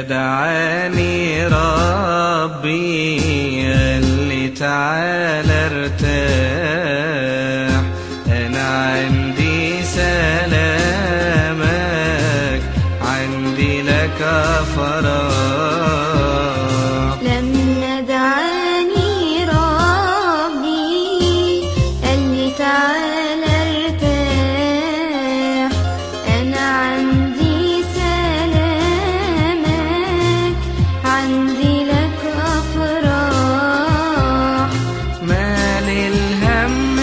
دعاني ربي قال لي تعالى ارتاح انا عندي سلامك عندي لك فرح لما دعاني ربي قال لي تعالى ارتاح انا عندي سلامك عندي لك افراح مال الهم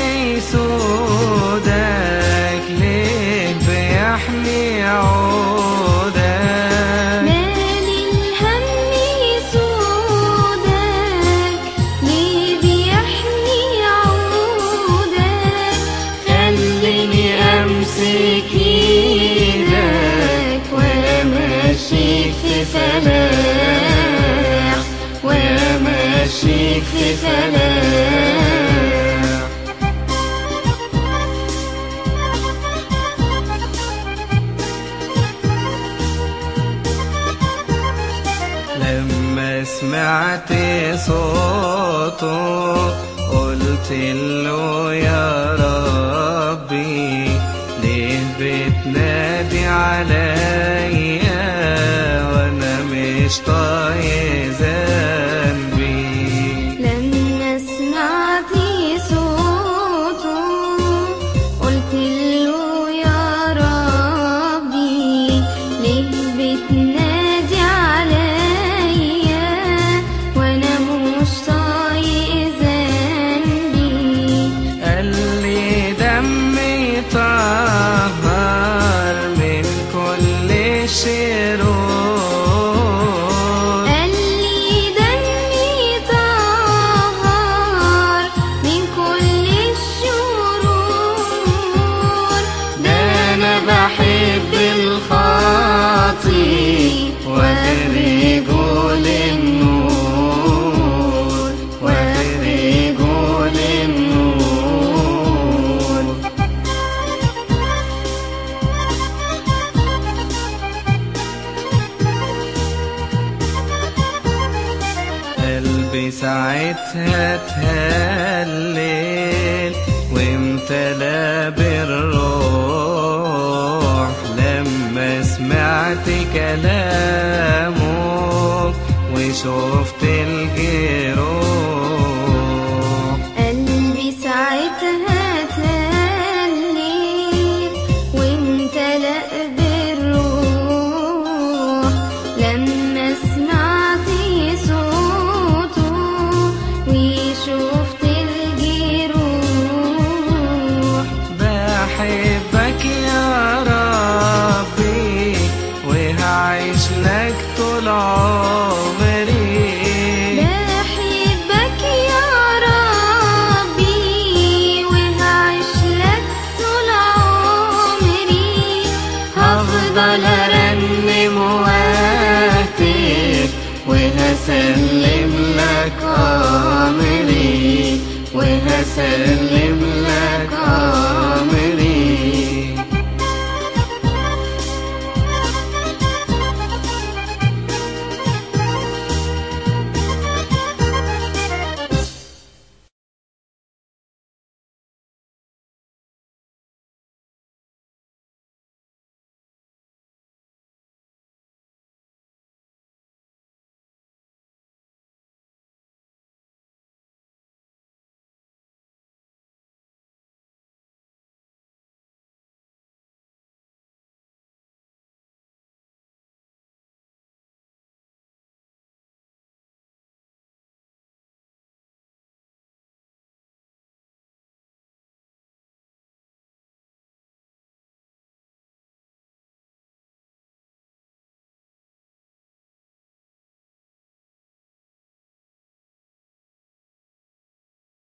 يسودك ليه بيحمي عودك مال الهم يسودك ليه بيحني عودك خليني امسك ايدك وامشيك في فلاح وامشيك في فلاح لما سمعت صوته قلت له يا ربي ليه بتنادي عليا وانا مش طايق ذنبي لما سمعت صوته قلت له يا ربي ليه بتنادي عليا وانا مش طايق ذنبي قال لي دمي طهر من كل الشرور قال لي دمي طهر من كل الشرور ده انا بحب الخاطي واخرجه للنور واخرجه للنور قلبي ساعتها تهلل وامتلى بالروح لما سمعت كلامه وشفت الجروح قلبي ساعتها تهلل وامتلأ بالروح لما سمعت صوته وشفت الجروح بحبك يا ربي وهعيش لك طول عمري بحبك يا ربي وهعيش لك طول عمري هفضل ارنم واهتف وهسلم لك امري وهسلم لك